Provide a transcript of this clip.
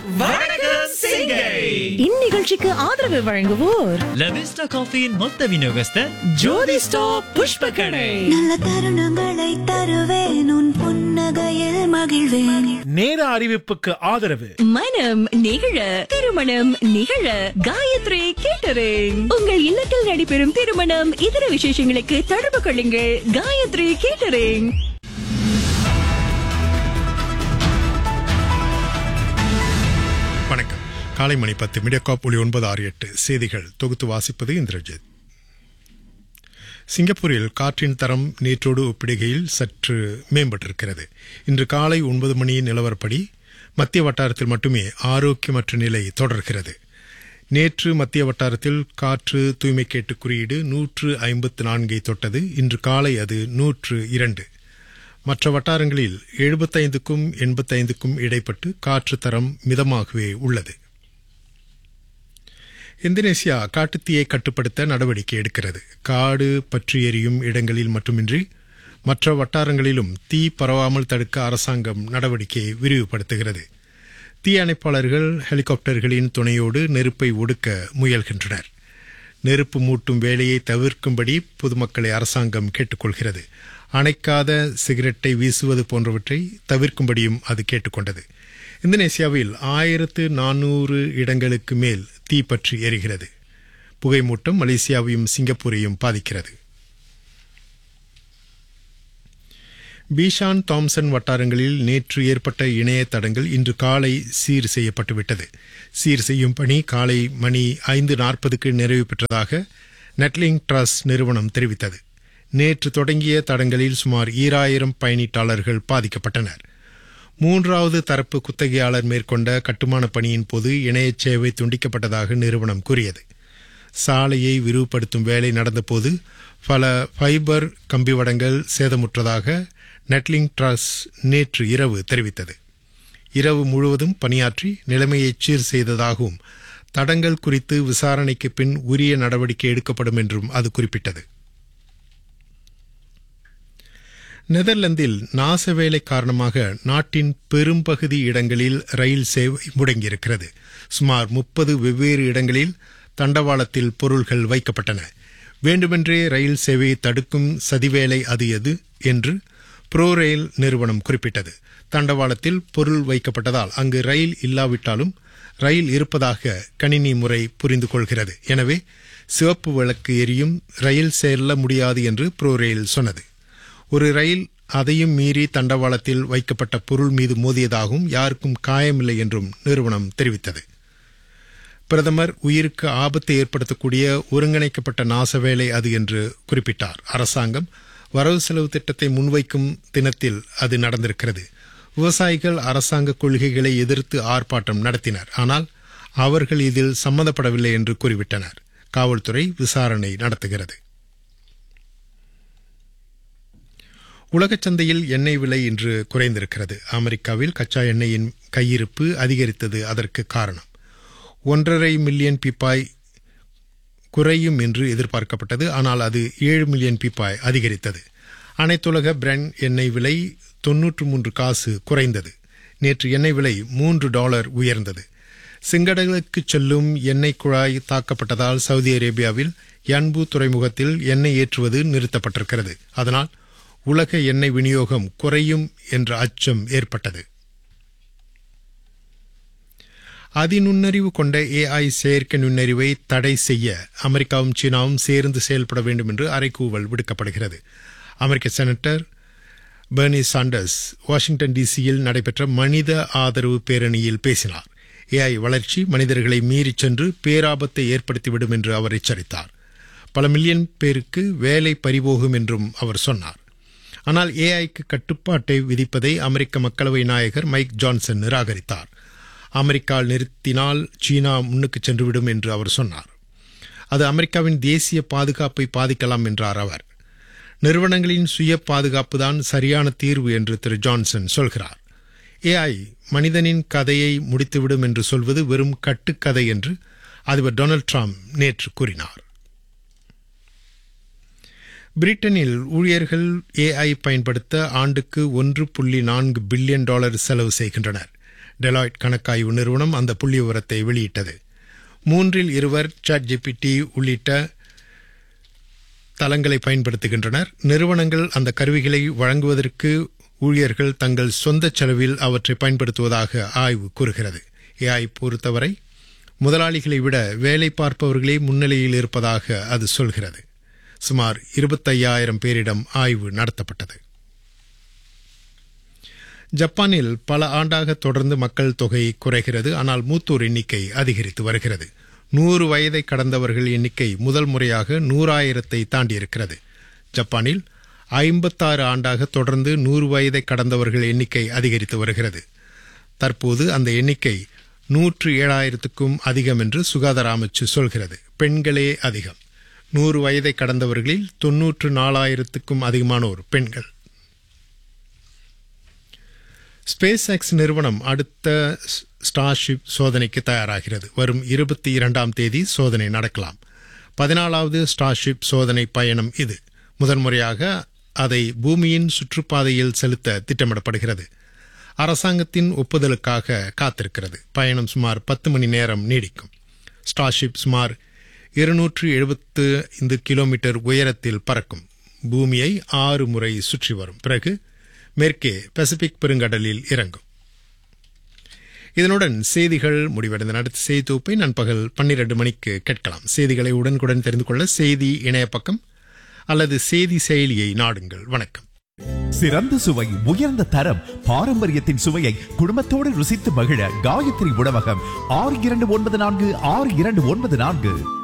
வணக்கம் சிங்கை இந்நிகழ்ச்சிக்கு ஆதரவு வழங்குவோர் லவிஸ்டா காஃபியின் மொத்த விநியோகஸ்தர் ஜோதி ஸ்டாப் புஷ்ப கடை நல்ல தருணங்களை தருவேன் உன் புன்னகையில் மகிழ்வேன் நேர அறிவிப்புக்கு ஆதரவு மனம் நிகழ திருமணம் நிகழ காயத்ரி கேட்டரிங் உங்கள் இல்லத்தில் நடைபெறும் திருமணம் இதர விசேஷங்களுக்கு தொடர்பு கொள்ளுங்கள் காயத்ரி கேட்டரிங் வணக்கம் காலை மணி பத்து மீடியாகாப் ஒளி ஒன்பது ஆறு எட்டு செய்திகள் தொகுத்து வாசிப்பது இந்திரஜித் சிங்கப்பூரில் காற்றின் தரம் நேற்றோடு ஒப்பிடுகையில் சற்று மேம்பட்டிருக்கிறது இன்று காலை ஒன்பது மணி நிலவரப்படி மத்திய வட்டாரத்தில் மட்டுமே ஆரோக்கியமற்ற நிலை தொடர்கிறது நேற்று மத்திய வட்டாரத்தில் காற்று தூய்மை கேட்டு குறியீடு நூற்று ஐம்பத்து நான்கை தொட்டது இன்று காலை அது நூற்று இரண்டு மற்ற வட்டாரங்களில் எழுபத்தைந்துக்கும் எண்பத்தைந்துக்கும் இடைப்பட்டு காற்று தரம் மிதமாகவே உள்ளது இந்தோனேசியா காட்டுத்தீயை கட்டுப்படுத்த நடவடிக்கை எடுக்கிறது காடு பற்றி எரியும் இடங்களில் மட்டுமின்றி மற்ற வட்டாரங்களிலும் தீ பரவாமல் தடுக்க அரசாங்கம் நடவடிக்கையை விரிவுபடுத்துகிறது தீ அணைப்பாளர்கள் ஹெலிகாப்டர்களின் துணையோடு நெருப்பை ஒடுக்க முயல்கின்றனர் நெருப்பு மூட்டும் வேலையை தவிர்க்கும்படி பொதுமக்களை அரசாங்கம் கேட்டுக்கொள்கிறது அணைக்காத சிகரெட்டை வீசுவது போன்றவற்றை தவிர்க்கும்படியும் அது கேட்டுக்கொண்டது இந்தோனேசியாவில் ஆயிரத்து நானூறு இடங்களுக்கு மேல் தீ பற்றி எரிகிறது புகைமூட்டம் மலேசியாவையும் சிங்கப்பூரையும் பாதிக்கிறது பீஷான் தாம்சன் வட்டாரங்களில் நேற்று ஏற்பட்ட இணைய தடங்கள் இன்று காலை சீர் செய்யப்பட்டுவிட்டது சீர் செய்யும் பணி காலை மணி ஐந்து நாற்பதுக்கு நிறைவு பெற்றதாக நெட்லிங் ட்ரஸ்ட் நிறுவனம் தெரிவித்தது நேற்று தொடங்கிய தடங்களில் சுமார் ஈராயிரம் பயணீட்டாளர்கள் பாதிக்கப்பட்டனர் மூன்றாவது தரப்பு குத்தகையாளர் மேற்கொண்ட கட்டுமான பணியின் போது இணைய சேவை துண்டிக்கப்பட்டதாக நிறுவனம் கூறியது சாலையை விரிவுபடுத்தும் வேலை நடந்தபோது பல ஃபைபர் கம்பிவடங்கள் சேதமுற்றதாக நெட்லிங் ட்ரஸ் நேற்று இரவு தெரிவித்தது இரவு முழுவதும் பணியாற்றி நிலைமையை சீர் செய்ததாகவும் தடங்கள் குறித்து விசாரணைக்கு பின் உரிய நடவடிக்கை எடுக்கப்படும் என்றும் அது குறிப்பிட்டது நெதர்லாந்தில் நாசவேலை காரணமாக நாட்டின் பெரும்பகுதி இடங்களில் ரயில் சேவை முடங்கியிருக்கிறது சுமார் முப்பது வெவ்வேறு இடங்களில் தண்டவாளத்தில் பொருள்கள் வைக்கப்பட்டன வேண்டுமென்றே ரயில் சேவையை தடுக்கும் சதிவேலை அது எது என்று ப்ரோ ரயில் நிறுவனம் குறிப்பிட்டது தண்டவாளத்தில் பொருள் வைக்கப்பட்டதால் அங்கு ரயில் இல்லாவிட்டாலும் ரயில் இருப்பதாக கணினி முறை புரிந்து கொள்கிறது எனவே சிவப்பு விளக்கு எரியும் ரயில் செல்ல முடியாது என்று ப்ரோ ரயில் சொன்னது ஒரு ரயில் அதையும் மீறி தண்டவாளத்தில் வைக்கப்பட்ட பொருள் மீது மோதியதாகவும் யாருக்கும் காயமில்லை என்றும் நிறுவனம் தெரிவித்தது பிரதமர் உயிருக்கு ஆபத்தை ஏற்படுத்தக்கூடிய ஒருங்கிணைக்கப்பட்ட நாசவேலை அது என்று குறிப்பிட்டார் அரசாங்கம் வரவு செலவு திட்டத்தை முன்வைக்கும் தினத்தில் அது நடந்திருக்கிறது விவசாயிகள் அரசாங்க கொள்கைகளை எதிர்த்து ஆர்ப்பாட்டம் நடத்தினர் ஆனால் அவர்கள் இதில் சம்மந்தப்படவில்லை என்று கூறிவிட்டனர் காவல்துறை விசாரணை நடத்துகிறது உலகச் சந்தையில் எண்ணெய் விலை இன்று குறைந்திருக்கிறது அமெரிக்காவில் கச்சா எண்ணெயின் கையிருப்பு அதிகரித்தது அதற்கு காரணம் ஒன்றரை மில்லியன் பீப்பாய் குறையும் என்று எதிர்பார்க்கப்பட்டது ஆனால் அது ஏழு மில்லியன் பீப்பாய் அதிகரித்தது அனைத்துலக பிரெண்ட் எண்ணெய் விலை தொன்னூற்று மூன்று காசு குறைந்தது நேற்று எண்ணெய் விலை மூன்று டாலர் உயர்ந்தது சிங்கடலுக்கு செல்லும் எண்ணெய் குழாய் தாக்கப்பட்டதால் சவுதி அரேபியாவில் யன்பு துறைமுகத்தில் எண்ணெய் ஏற்றுவது நிறுத்தப்பட்டிருக்கிறது அதனால் உலக எண்ணெய் விநியோகம் குறையும் என்ற அச்சம் ஏற்பட்டது அதிநுண்ணறிவு கொண்ட ஏஐ செயற்கை நுண்ணறிவை தடை செய்ய அமெரிக்காவும் சீனாவும் சேர்ந்து செயல்பட வேண்டும் என்று அறைகூவல் விடுக்கப்படுகிறது அமெரிக்க செனட்டர் பெர்னி சாண்டர்ஸ் வாஷிங்டன் டிசியில் நடைபெற்ற மனித ஆதரவு பேரணியில் பேசினார் ஏஐ வளர்ச்சி மனிதர்களை மீறிச் சென்று பேராபத்தை ஏற்படுத்திவிடும் என்று அவர் எச்சரித்தார் பல மில்லியன் பேருக்கு வேலை பறிபோகும் என்றும் அவர் சொன்னார் ஆனால் ஏஐக்கு கட்டுப்பாட்டை விதிப்பதை அமெரிக்க மக்களவை நாயகர் மைக் ஜான்சன் நிராகரித்தார் அமெரிக்கா நிறுத்தினால் சீனா முன்னுக்கு சென்றுவிடும் என்று அவர் சொன்னார் அது அமெரிக்காவின் தேசிய பாதுகாப்பை பாதிக்கலாம் என்றார் அவர் நிறுவனங்களின் சுய பாதுகாப்பு தான் சரியான தீர்வு என்று திரு ஜான்சன் சொல்கிறார் ஏஐ மனிதனின் கதையை முடித்துவிடும் என்று சொல்வது வெறும் கட்டுக்கதை என்று அதிபர் டொனால்ட் ட்ரம்ப் நேற்று கூறினார் பிரிட்டனில் ஊழியர்கள் ஏஐ பயன்படுத்த ஆண்டுக்கு ஒன்று புள்ளி நான்கு பில்லியன் டாலர் செலவு செய்கின்றனர் டெலாய்ட் கணக்காய்வு நிறுவனம் அந்த புள்ளி விவரத்தை வெளியிட்டது மூன்றில் இருவர் சாட் ஜிபிடி உள்ளிட்ட தளங்களை பயன்படுத்துகின்றனர் நிறுவனங்கள் அந்த கருவிகளை வழங்குவதற்கு ஊழியர்கள் தங்கள் சொந்த செலவில் அவற்றை பயன்படுத்துவதாக ஆய்வு கூறுகிறது ஏஐ பொறுத்தவரை முதலாளிகளை விட வேலை பார்ப்பவர்களே முன்னிலையில் இருப்பதாக அது சொல்கிறது சுமார் இருபத்தையாயிரம் பேரிடம் ஆய்வு நடத்தப்பட்டது ஜப்பானில் பல ஆண்டாக தொடர்ந்து மக்கள் தொகை குறைகிறது ஆனால் மூத்தோர் எண்ணிக்கை அதிகரித்து வருகிறது நூறு வயதை கடந்தவர்கள் எண்ணிக்கை முதல் முறையாக நூறாயிரத்தை தாண்டியிருக்கிறது ஜப்பானில் ஐம்பத்தாறு ஆண்டாக தொடர்ந்து நூறு வயதை கடந்தவர்கள் எண்ணிக்கை அதிகரித்து வருகிறது தற்போது அந்த எண்ணிக்கை நூற்று ஏழாயிரத்துக்கும் அதிகம் என்று சுகாதார அமைச்சு சொல்கிறது பெண்களே அதிகம் நூறு வயதை கடந்தவர்களில் தொன்னூற்று நாலாயிரத்துக்கும் அதிகமானோர் பெண்கள் ஸ்பேஸ் எக்ஸ் நிறுவனம் அடுத்த ஸ்டார்ஷிப் சோதனைக்கு தயாராகிறது வரும் இருபத்தி இரண்டாம் தேதி சோதனை நடக்கலாம் பதினாலாவது ஸ்டார்ஷிப் சோதனை பயணம் இது முதன்முறையாக அதை பூமியின் சுற்றுப்பாதையில் செலுத்த திட்டமிடப்படுகிறது அரசாங்கத்தின் ஒப்புதலுக்காக காத்திருக்கிறது பயணம் சுமார் பத்து மணி நேரம் நீடிக்கும் ஸ்டார்ஷிப் சுமார் இருநூற்று எழுபத்து ஐந்து கிலோமீட்டர் உயரத்தில் பறக்கும் பூமியை ஆறு முறை சுற்றி வரும் பிறகு மேற்கே பசிபிக் பெருங்கடலில் இறங்கும் இதனுடன் செய்திகள் முடிவடைந்த அடுத்த செய்தி தொகுப்பை நண்பகல் பன்னிரண்டு மணிக்கு கேட்கலாம் செய்திகளை உடனுக்குடன் தெரிந்து கொள்ள செய்தி இணைய பக்கம் அல்லது செய்தி செயலியை நாடுங்கள் வணக்கம் சிறந்த சுவை உயர்ந்த தரம் பாரம்பரியத்தின் சுவையை குடும்பத்தோடு ருசித்து மகிழ காயத்ரி உணவகம் ஆறு இரண்டு ஒன்பது நான்கு ஆறு இரண்டு ஒன்பது நான்கு